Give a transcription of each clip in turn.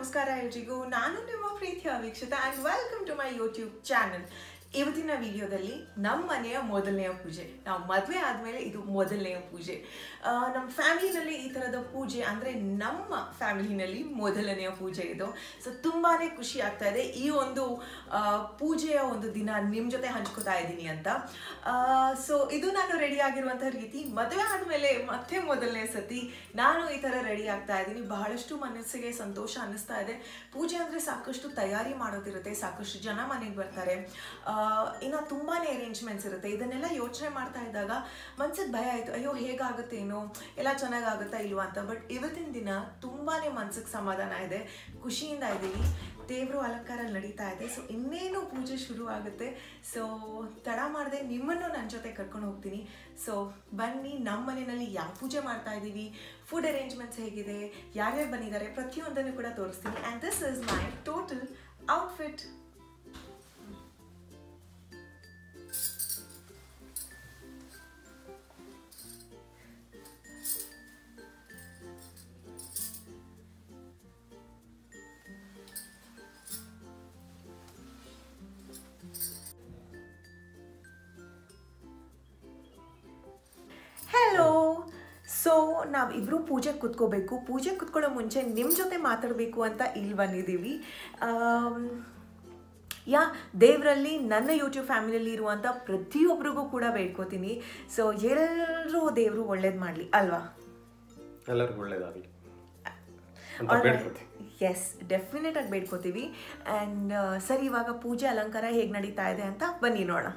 ನಮಸ್ಕಾರ ಎಲ್ರಿಗೂ ನಾನು ನಿಮ್ಮ ಪ್ರೀತಿಯ ವೀಕ್ಷಿತ and welcome to my YouTube channel ಇವತ್ತಿನ ವಿಡಿಯೋದಲ್ಲಿ ನಮ್ಮ ಮನೆಯ ಮೊದಲನೆಯ ಪೂಜೆ ನಾವು ಮದುವೆ ಆದಮೇಲೆ ಇದು ಮೊದಲನೆಯ ಪೂಜೆ ಆ, ನಮ್ಮ ಫ್ಯಾಮಿಲಿನಲ್ಲಿ ಈ ಥರದ ಪೂಜೆ ಅಂದರೆ ನಮ್ಮ ಫ್ಯಾಮಿಲಿನಲ್ಲಿ ಮೊದಲನೆಯ ಪೂಜೆ ಇದು ಸೊ ತುಂಬಾ ಖುಷಿ ಆಗ್ತಾ ಇದೆ ಈ ಒಂದು ಆ, ಪೂಜೆಯ ಒಂದು ದಿನ ನಿಮ್ಮ ಜೊತೆ ಹಂಚ್ಕೋತಾ ಇದ್ದೀನಿ ಅಂತ ಸೊ ಇದು ನಾನು ರೆಡಿ ಆಗಿರುವಂಥ ರೀತಿ ಮದುವೆ ಆದಮೇಲೆ ಮತ್ತೆ ಮೊದಲನೇ ಸತಿ ನಾನು ಈ ಥರ ರೆಡಿ ಆಗ್ತಾ ಇದ್ದೀನಿ ಬಹಳಷ್ಟು ಮನಸ್ಸಿಗೆ ಸಂತೋಷ ಅನ್ನಿಸ್ತಾ ಇದೆ ಪೂಜೆ ಅಂದರೆ ಸಾಕಷ್ಟು ತಯಾರಿ ಮಾಡೋದಿರುತ್ತೆ ಸಾಕಷ್ಟು ಜನ ಮನೆಗೆ ಬರ್ತಾರೆ ಆ, ಇನ್ನು ತುಂಬಾ ಅರೇಂಜ್ಮೆಂಟ್ಸ್ ಇರುತ್ತೆ ಇದನ್ನೆಲ್ಲ ಯೋಚನೆ ಮಾಡ್ತಾ ಇದ್ದಾಗ ಮನ್ಸಿಗೆ ಭಯ ಆಯಿತು ಅಯ್ಯೋ ಹೇಗಾಗುತ್ತೆ ಏನೋ ಎಲ್ಲ ಚೆನ್ನಾಗಾಗುತ್ತಾ ಇಲ್ವಾ ಅಂತ ಬಟ್ ಇವತ್ತಿನ ದಿನ ತುಂಬಾ ಮನ್ಸಿಗೆ ಸಮಾಧಾನ ಇದೆ ಖುಷಿಯಿಂದ ಇದ್ದೀವಿ ದೇವರು ಅಲಂಕಾರ ನಡೀತಾ ಇದೆ ಸೊ ಇನ್ನೇನು ಪೂಜೆ ಶುರು ಆಗುತ್ತೆ ಸೊ ತಡ ಮಾಡದೆ ನಿಮ್ಮನ್ನು ನನ್ನ ಜೊತೆ ಕರ್ಕೊಂಡು ಹೋಗ್ತೀನಿ ಸೊ ಬನ್ನಿ ನಮ್ಮ ಮನೆಯಲ್ಲಿ ಯಾವ ಪೂಜೆ ಮಾಡ್ತಾ ಇದ್ದೀವಿ ಫುಡ್ ಅರೇಂಜ್ಮೆಂಟ್ಸ್ ಹೇಗಿದೆ ಯಾರ್ಯಾರು ಬಂದಿದ್ದಾರೆ ಪ್ರತಿಯೊಂದನ್ನು ಕೂಡ ತೋರಿಸ್ತೀನಿ and this is my total outfit hello so ನಾವಿಬ್ಬರು ಪೂಜೆ ಕುತ್ಕೋಬೇಕು ಪೂಜೆ ಕುತ್ಕೊಳ್ಳೋ ಮುಂಚೆ ನಿಮ್ಮ ಜೊತೆ ಮಾತಾಡಬೇಕು ಅಂತ ಇಲ್ಲಿ ಬಂದಿದ್ದೀವಿ ಆಮ್, ಯಾ ದೇವರಲ್ಲಿ ನನ್ನ ಯೂಟ್ಯೂಬ್ ಫ್ಯಾಮಿಲಿಯಲ್ಲಿ ಇರುವಂಥ ಪ್ರತಿಯೊಬ್ಬರಿಗೂ ಕೂಡ ಬೇಡ್ಕೋತೀನಿ ಸೊ ಎಲ್ಲರೂ ದೇವರು ಒಳ್ಳೇದು ಮಾಡಲಿ ಅಲ್ವಾ ಎಲ್ಲರಿಗೂ ಒಳ್ಳೇದಾಗಲಿ ಅಂತ ಬೇಡ್ಕೊತೀನಿ ಎಸ್ ಡೆಫಿನೆಟ್ ಆಗಿ ಬೇಡ್ಕೋತೀವಿ ಆ್ಯಂಡ್ ಸರಿ ಇವಾಗ ಪೂಜೆ ಅಲಂಕಾರ ಹೇಗೆ ನಡೀತಾ ಇದೆ ಅಂತ ಬನ್ನಿ ನೋಡೋಣ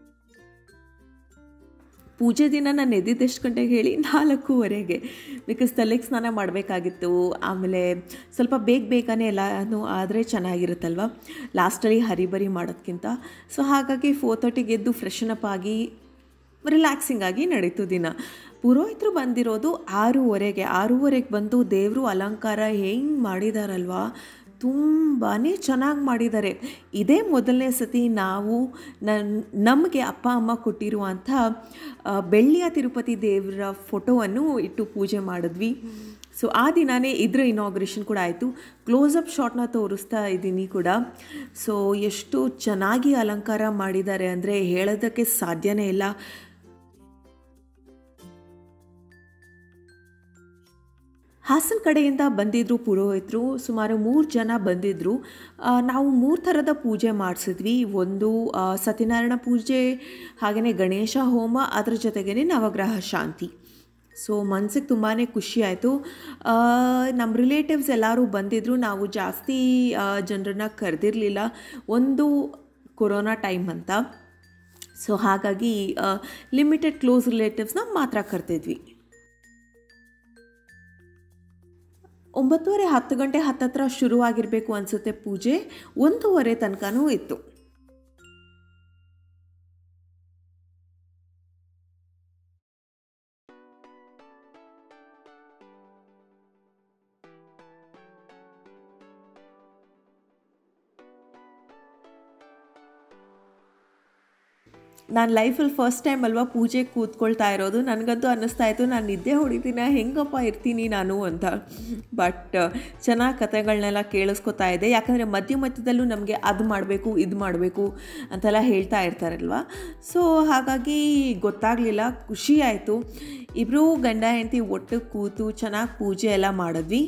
ಪೂಜೆ ದಿನ ನಾನು ಎದ್ದಿದ್ದು ಎಷ್ಟು ಗಂಟೆಗೆ ಹೇಳಿ ನಾಲ್ಕೂವರೆಗೆ ಬಿಕಾಸ್ ತಲೆಗೆ ಸ್ನಾನ ಮಾಡಬೇಕಾಗಿತ್ತು ಆಮೇಲೆ ಸ್ವಲ್ಪ ಬೇಗ ಬೇಗನೆ ಎಲ್ಲನೂ ಆದರೆ ಚೆನ್ನಾಗಿರುತ್ತಲ್ವ ಲಾಸ್ಟಲ್ಲಿ ಹರಿಬರಿ ಮಾಡೋದಕ್ಕಿಂತ ಸೊ ಹಾಗಾಗಿ ಫೋರ್ ತರ್ಟಿಗೆ ಎದ್ದು ಫ್ರೆಶನ್ ಅಪ್ ಆಗಿ ರಿಲ್ಯಾಕ್ಸಿಂಗ್ ಆಗಿ ನಡೀತು ದಿನ ಪುರೋಹಿತರು ಬಂದಿರೋದು ಆರೂವರೆಗೆ ಆರೂವರೆಗೆ ಬಂದು ದೇವರು ಅಲಂಕಾರ ಹೆಂಗೆ ಮಾಡಿದಾರಲ್ವಾ ತುಂಬಾ ಚೆನ್ನಾಗಿ ಮಾಡಿದ್ದಾರೆ ಇದೇ ಮೊದಲನೇ ಸತಿ ನಾವು ನನ್ ನಮಗೆ ಅಪ್ಪ ಅಮ್ಮ ಕೊಟ್ಟಿರುವಂಥ ಆ, ಬೆಳ್ಳಿಯ ತಿರುಪತಿ ದೇವರ ಫೋಟೋವನ್ನು ಇಟ್ಟು ಪೂಜೆ ಮಾಡಿದ್ವಿ ಸೊ ಆ ದಿನವೇ ಇದ್ರ ಇನಾಗ್ರೇಷನ್ ಕೂಡ ಆಯಿತು ಕ್ಲೋಸಪ್ ಶಾಟ್ನ ತೋರಿಸ್ತಾ ಇದ್ದೀನಿ ಕೂಡ ಸೊ ಎಷ್ಟು ಚೆನ್ನಾಗಿ ಅಲಂಕಾರ ಮಾಡಿದ್ದಾರೆ ಅಂದರೆ ಹೇಳೋದಕ್ಕೆ ಸಾಧ್ಯನೇ ಇಲ್ಲ ಹಾಸನ ಕಡೆಯಿಂದ ಬಂದಿದ್ದರು ಪುರೋಹಿತರು ಸುಮಾರು ಮೂರು ಜನ ಬಂದಿದ್ದರು ಆ, ನಾವು ಮೂರು ಥರದ ಪೂಜೆ ಮಾಡಿಸಿದ್ವಿ ಒಂದು ಆ, ಸತ್ಯನಾರಾಯಣ ಪೂಜೆ ಹಾಗೆಯೇ ಗಣೇಶ ಹೋಮ ಅದ್ರ ಜೊತೆಗೇ ನವಗ್ರಹ ಶಾಂತಿ ಸೊ ಮನ್ಸಿಗೆ ತುಂಬಾ ಖುಷಿ ಆಯಿತು ನಮ್ಮ ರಿಲೇಟಿವ್ಸ್ ಎಲ್ಲರೂ ಬಂದಿದ್ದರು ನಾವು ಜಾಸ್ತಿ ಜನರನ್ನ ಕರೆದಿರಲಿಲ್ಲ ಒಂದು ಕೊರೋನಾ ಟೈಮ್ ಅಂತ ಸೊ ಹಾಗಾಗಿ ಲಿಮಿಟೆಡ್ ಕ್ಲೋಸ್ ರಿಲೇಟಿವ್ಸ್ನ ಮಾತ್ರ ಕರ್ತಿದ್ವಿ ಒಂಬತ್ತುವರೆ ಹತ್ತು ಗಂಟೆ ಹತ್ತತ್ರ ಶುರುವಾಗಿರಬೇಕು ಅನಿಸುತ್ತೆ ಪೂಜೆ ಒಂದೂವರೆ ತನಕನೂ ಇತ್ತು ನಾನು ಲೈಫಲ್ಲಿ ಫಸ್ಟ್ ಟೈಮ್ ಅಲ್ವಾ ಪೂಜೆ ಕೂತ್ಕೊಳ್ತಾ ಇರೋದು ನನಗಂತೂ ಅನ್ನಿಸ್ತಾ ಇತ್ತು ನಾನು ನಿದ್ದೆ ಹೊಡಿತೀನ ಹೆಂಗಪ್ಪ ಇರ್ತೀನಿ ನಾನು ಅಂತ ಬಟ್ ಚೆನ್ನಾಗಿ ಕತೆಗಳನ್ನೆಲ್ಲ ಕೇಳಿಸ್ಕೊತಾ ಇದೆ ಯಾಕಂದರೆ ಮಧ್ಯ ಮಧ್ಯದಲ್ಲೂ ನಮಗೆ ಅದು ಮಾಡಬೇಕು ಇದು ಮಾಡಬೇಕು ಅಂತೆಲ್ಲ ಹೇಳ್ತಾ ಇರ್ತಾರಲ್ವ ಸೊ ಹಾಗಾಗಿ ಗೊತ್ತಾಗಲಿಲ್ಲ ಖುಷಿ ಆಯಿತು ಇಬ್ಬರೂ ಗಂಡ ಹೆಂಡತಿ ಒಟ್ಟು ಕೂತು ಚೆನ್ನಾಗಿ ಪೂಜೆ ಎಲ್ಲ ಮಾಡಿದ್ವಿ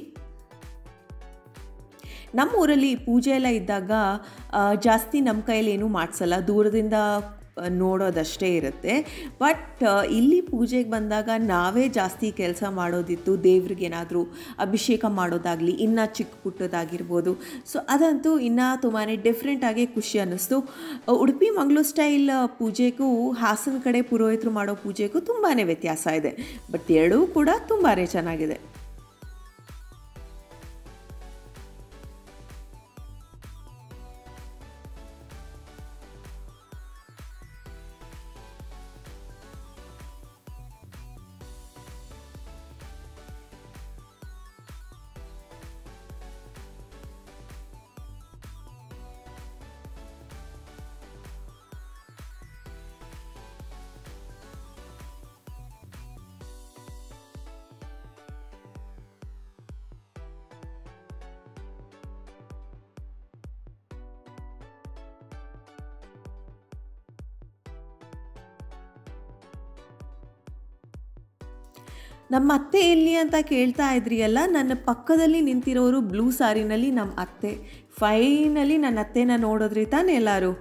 ನಮ್ಮ ಊರಲ್ಲಿ ಪೂಜೆ ಎಲ್ಲ ಇದ್ದಾಗ ಆ, ಜಾಸ್ತಿ ನಮ್ಮ ಕೈಯಲ್ಲಿ ಏನೂ ಮಾಡಿಸಲ್ಲ ದೂರದಿಂದ ಆ, ನೋಡೋದಷ್ಟೇ ಇರುತ್ತೆ ಬಟ್ ಇಲ್ಲಿ ಪೂಜೆಗೆ ಬಂದಾಗ ನಾವೇ ಜಾಸ್ತಿ ಕೆಲಸ ಮಾಡೋದಿತ್ತು ದೇವ್ರಿಗೆ ಏನಾದರೂ ಅಭಿಷೇಕ ಮಾಡೋದಾಗಲಿ ಇನ್ನೂ ಚಿಕ್ಕ ಪುಟ್ಟದಾಗಿರ್ಬೋದು ಸೊ ಅದಂತೂ ಇನ್ನೂ ತುಂಬಾ ಡಿಫ್ರೆಂಟಾಗಿ ಖುಷಿ ಅನ್ನಿಸ್ತು ಆ, ಉಡುಪಿ ಮಂಗಳೂರು ಸ್ಟೈಲ್ ಪೂಜೆಗೂ ಹಾಸನ ಕಡೆ ಪುರೋಹಿತರು ಮಾಡೋ ಪೂಜೆಗೂ ತುಂಬಾ ವ್ಯತ್ಯಾಸ ಇದೆ ಬಟ್ ಎರಡೂ ಕೂಡ ತುಂಬಾ ಚೆನ್ನಾಗಿದೆ ನಮ್ಮ ಅತ್ತೆ ಎಲ್ಲಿ ಅಂತ ಕೇಳ್ತಾ ಇದ್ರಿ ಅಲ್ಲ ನನ್ನ ಪಕ್ಕದಲ್ಲಿ ನಿಂತಿರೋರು ಬ್ಲೂ ಸಾರಿನಲ್ಲಿ ನಮ್ಮ ಅತ್ತೆ ಫೈನಲಿ ನನ್ನ ಅತ್ತೆನ ನೋಡಿದ್ರಿ ತಾನೇ ಎಲ್ಲರೂ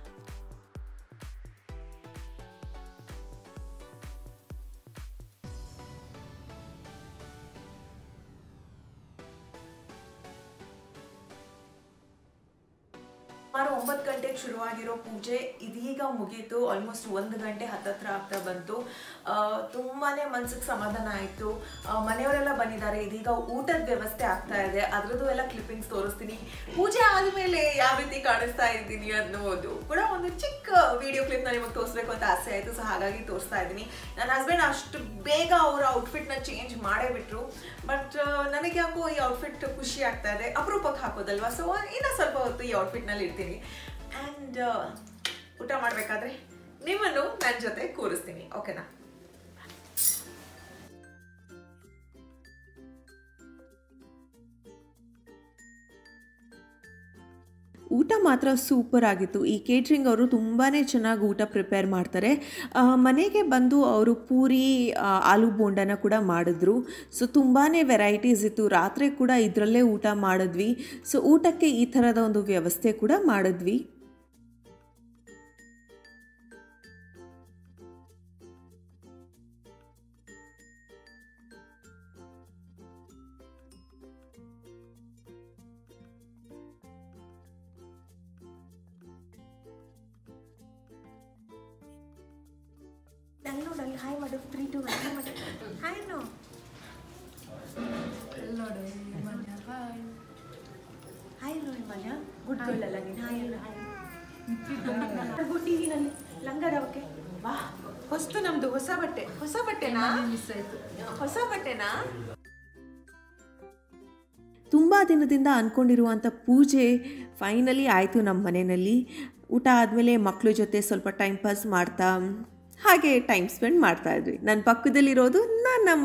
ಸುಮಾರು ಒಂಬತ್ತು ಗಂಟೆಗೆ ಶುರುವಾಗಿರೋ ಪೂಜೆ ಇದೀಗ ಮುಗೀತು ಆಲ್ಮೋಸ್ಟ್ ಒಂದು ಗಂಟೆ ಹತ್ತತ್ರ ಆಗ್ತಾ ಬಂತು ಆ, ತುಂಬಾನೇ ಮನ್ಸಿಗೆ ಸಮಾಧಾನ ಆಯಿತು ಮನೆಯವರೆಲ್ಲ ಬಂದಿದ್ದಾರೆ ಇದೀಗ ಊಟದ ವ್ಯವಸ್ಥೆ ಆಗ್ತಾ ಇದೆ ಅದ್ರದ್ದು ಎಲ್ಲ ಕ್ಲಿಪ್ಪಿಂಗ್ಸ್ ತೋರಿಸ್ತೀನಿ ಪೂಜೆ ಆದಮೇಲೆ ಯಾವ ರೀತಿ ಕಾಣಿಸ್ತಾ ಇದ್ದೀನಿ ಅನ್ನೋದು ಕೂಡ ಒಂದು ಚಿಕ್ಕ ವಿಡಿಯೋ ಕ್ಲಿಪ್ನ ನಿಮಗೆ ತೋರಿಸ್ಬೇಕು ಅಂತ ಆಸೆ ಆಯಿತು ಸೊ ಹಾಗಾಗಿ ತೋರಿಸ್ತಾ ಇದ್ದೀನಿ ನನ್ನ ಹಸ್ಬೆಂಡ್ ಅಷ್ಟು ಬೇಗ ಅವರ ಔಟ್ಫಿಟ್ನ ಚೇಂಜ್ ಮಾಡೇ ಬಿಟ್ರು ಬಟ್ ನನಗೆ ಯಾಕೋ ಈ ಔಟ್ಫಿಟ್ ಖುಷಿ ಆಗ್ತಾ ಇದೆ ಅಪರೂಪಕ್ಕೆ ಹಾಕೋದಲ್ವಾ ಸೊ ಇನ್ನೂ ಸ್ವಲ್ಪ ಹೊತ್ತು ಈ ಔಟ್ಫಿಟ್ನಲ್ಲಿ ಇರ್ತೀನಿ ಆ್ಯಂಡ್ ಊಟ ಮಾಡಬೇಕಾದ್ರೆ ನಿಮ್ಮನ್ನು ನನ್ನ ಜೊತೆ ಕೂರಿಸ್ತೀನಿ ಓಕೆನಾ ಊಟ ಮಾತ್ರ ಸೂಪರ್ ಆಗಿತ್ತು ಈ ಕೇಟ್ರಿಂಗ್ ಅವರು ತುಂಬಾ ಚೆನ್ನಾಗಿ ಊಟ ಪ್ರಿಪೇರ್ ಮಾಡ್ತಾರೆ ಆ, ಮನೆಗೆ ಬಂದು ಅವರು ಪೂರಿ ಆ, ಆಲೂ ಬೋಂಡನ ಕೂಡ ಮಾಡಿದ್ರು ಸೊ ತುಂಬಾ ವೆರೈಟೀಸ್ ಇತ್ತು ರಾತ್ರಿ ಕೂಡ ಇದರಲ್ಲೇ ಊಟ ಮಾಡಿದ್ವಿ ಸೊ ಊಟಕ್ಕೆ ಈ ಥರದ ಒಂದು ವ್ಯವಸ್ಥೆ ಕೂಡ ಮಾಡಿದ್ವಿ ಅಲ್ಲಿ ನೋಡು ಅಲ್ಲಿ ಹಾಯ್ ಮಾಡು ತ್ರೀ ಟು ಹಾಯ್ ಮಾಡು hi no hi no Himanya good girl ಅಲ್ಲ ನೀನು ಹಾಯ್ ಅಲ್ಲ ಹಾಯ್ ಗುಡ್ ಟಿವಿನಲ್ಲಿ ಲಂಗದವಕ್ಕೆ ವಾ ಹೊಸ್ತು ನಮ್ದು ಹೊಸ ಬಟ್ಟೆ ಹೊಸ ಬಟ್ಟೆನಾ ಮಿಸ್ ಆಯ್ತು ಹೊಸ ಬಟ್ಟೆನಾ ತುಂಬ ದಿನದಿಂದ ಅಂದ್ಕೊಂಡಿರುವಂಥ ಪೂಜೆ ಫೈನಲಿ ಆಯಿತು ನಮ್ಮ ಮನೆಯಲ್ಲಿ ಊಟ ಆದಮೇಲೆ ಮಕ್ಕಳ ಜೊತೆ ಸ್ವಲ್ಪ ಟೈಮ್ ಪಾಸ್ ಮಾಡ್ತಾ ಹಾಗೆ ಟೈಮ್ ಸ್ಪೆಂಡ್ ಮಾಡ್ತಾ ಇದ್ವಿ ನನ್ನ ಪಕ್ಕದಲ್ಲಿರೋದು ನನ್ನಮ್ಮ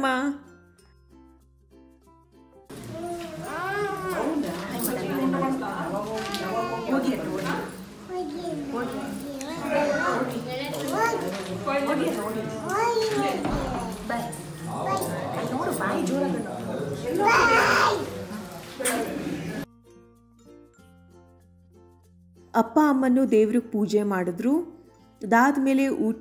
ಹೋಗಿ ಅದು ಹೋಗಿ ಹೋಗಿ ಅದು ಹೋಗಿ ಬಾಯ್ ನೋಡು ಬಾಯಿ ಜೋರಾಗಿ ಅಪ್ಪ ಅಮ್ಮನ್ನು ದೇವ್ರಿಗೆ ಪೂಜೆ ಮಾಡಿದ್ರು ಅದಾದಮೇಲೆ ಊಟ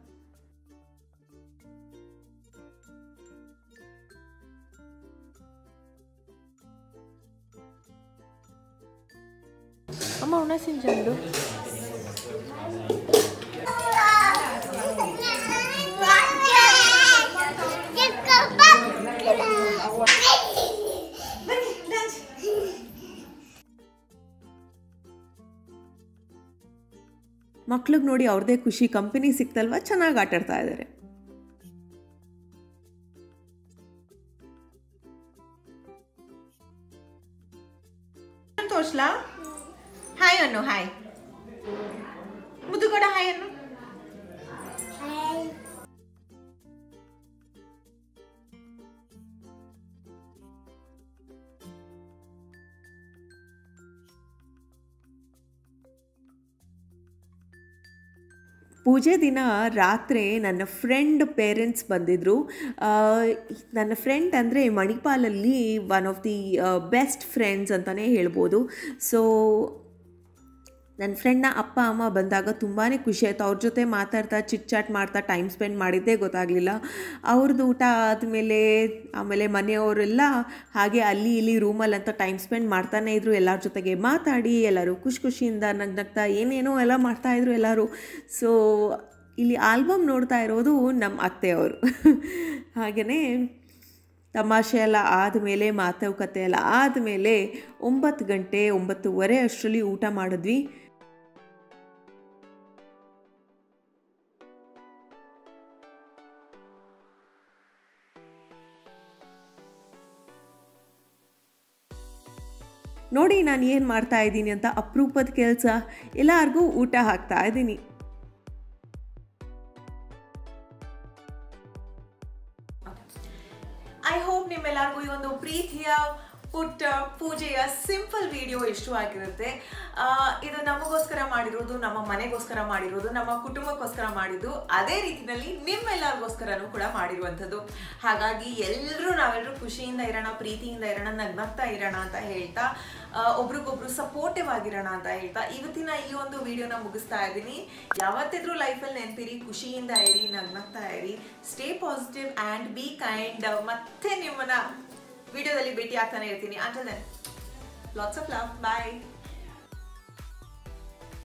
ಅಮ್ಮ ಉಣಸಿನ ಚೆಂಡು ಮಕ್ಳಿಗೆ ನೋಡಿ ಅವ್ರದ್ದೇ ಖುಷಿ ಕಂಪನಿ ಸಿಕ್ತಲ್ವ ಚೆನ್ನಾಗಿ ಆಟಾಡ್ತಾ ಇದ್ದಾರೆ ತೋರ್ಸ್ಲಾ ಹಾಯ್ ಅನ್ನು ಹಾಯ್ ಮುದ್ದು ಕೂಡ ಹಾಯ್ ಅನ್ನು ಪೂಜೆ ದಿನ ರಾತ್ರಿ ನನ್ನ ಫ್ರೆಂಡ್ ಪೇರೆಂಟ್ಸ್ ಬಂದಿದ್ದರು ಆ, ನನ್ನ ಫ್ರೆಂಡ್ ಅಂದರೆ ಮಣಿಪಾಲಲ್ಲಿ one of the best friends ಅಂತಲೇ ಹೇಳ್ಬೋದು ಸೊ ನನ್ನ ಫ್ರೆಂಡ್ನ ಅಪ್ಪ ಅಮ್ಮ ಬಂದಾಗ ತುಂಬಾ ಖುಷಿ ಆಯಿತು ಅವ್ರ ಜೊತೆ ಮಾತಾಡ್ತಾ ಚಿಟ್ ಚಾಟ್ ಮಾಡ್ತಾ ಟೈಮ್ ಸ್ಪೆಂಡ್ ಮಾಡಿದ್ದೇ ಗೊತ್ತಾಗಲಿಲ್ಲ ಅವ್ರದ್ದು ಊಟ ಆದಮೇಲೆ ಆಮೇಲೆ ಮನೆಯವರೆಲ್ಲ ಹಾಗೆ ಅಲ್ಲಿ ಇಲ್ಲಿ ರೂಮಲ್ಲಿ ಅಂತ ಟೈಮ್ ಸ್ಪೆಂಡ್ ಮಾಡ್ತಾನೇ ಇದ್ರು ಎಲ್ಲರ ಜೊತೆಗೆ ಮಾತಾಡಿ ಎಲ್ಲರೂ ಖುಷಿ ಖುಷಿಯಿಂದ ನಗ್ ನಗ್ತಾ ಏನೇನೋ ಎಲ್ಲ ಮಾಡ್ತಾಯಿದ್ರು ಎಲ್ಲರೂ ಸೊ ಇಲ್ಲಿ ಆಲ್ಬಮ್ ನೋಡ್ತಾ ಇರೋದು ನಮ್ಮ ಅತ್ತೆಯವರು ಹಾಗೆಯೇ ತಮಾಷೆ ಎಲ್ಲ ಆದಮೇಲೆ ಮಾತುಕತೆ ಎಲ್ಲ ಆದಮೇಲೆ ಒಂಬತ್ತು ಗಂಟೆ ಒಂಬತ್ತುವರೆ ಅಷ್ಟರಲ್ಲಿ ಊಟ ಮಾಡಿದ್ವಿ ನೋಡಿ ನಾನು ಏನು ಮಾಡ್ತಾ ಇದ್ದೀನಿ ಅಂತ ಅಪರೂಪದ ಕೆಲಸ ಎಲ್ಲರಿಗೂ ಊಟ ಹಾಕ್ತಾ ಇದ್ದೀನಿ ಐ ಹೋಪ್ ನಿಮ್ಮೆಲ್ಲರಿಗೂ ಈ ಒಂದು ಪ್ರೀತಿಯ ಪುಟ್ಟ ಪೂಜೆಯ ಸಿಂಪಲ್ ವಿಡಿಯೋ ಇಷ್ಟವಾಗಿರುತ್ತೆ ಆ, ಇದು ನಮಗೋಸ್ಕರ ಮಾಡಿರೋದು ನಮ್ಮ ಮನೆಗೋಸ್ಕರ ಮಾಡಿರೋದು ನಮ್ಮ ಕುಟುಂಬಕ್ಕೋಸ್ಕರ ಮಾಡಿದ್ದು ಅದೇ ರೀತಿಯಲ್ಲಿ ನಿಮ್ಮೆಲ್ಲರಿಗೋಸ್ಕರನೂ ಕೂಡ ಮಾಡಿರುವಂಥದ್ದು ಹಾಗಾಗಿ ಎಲ್ಲರೂ ನಾವೆಲ್ಲರೂ ಖುಷಿಯಿಂದ ಇರೋಣ ಪ್ರೀತಿಯಿಂದ ಇರೋಣ ನಗ್ನಗ್ತಾ ಇರೋಣ ಅಂತ ಹೇಳ್ತಾ ಆ, ಒಬ್ರಿಗೊಬ್ರು ಸಪೋರ್ಟಿವ್ ಆಗಿರೋಣ ಅಂತ ಹೇಳ್ತಾ ಇವತ್ತಿನ ಈ ಒಂದು ವಿಡಿಯೋನ ಮುಗಿಸ್ತಾ ಇದ್ದೀನಿ ಯಾವತ್ತಿದ್ರೂ ಲೈಫಲ್ಲಿ ನೆನ್ಪಿರಿ ಖುಷಿಯಿಂದ ಇರಿ ನಗ್ನಗ್ತಾ ಇರಿ stay positive and be kind ಮತ್ತೆ ನಿಮ್ಮನ್ನ ವಿಡಿಯೋದಲ್ಲಿ ಭೇಟಿ ಆಗ್ತಾನೆ ಇರ್ತೀನಿ until then lots of love bye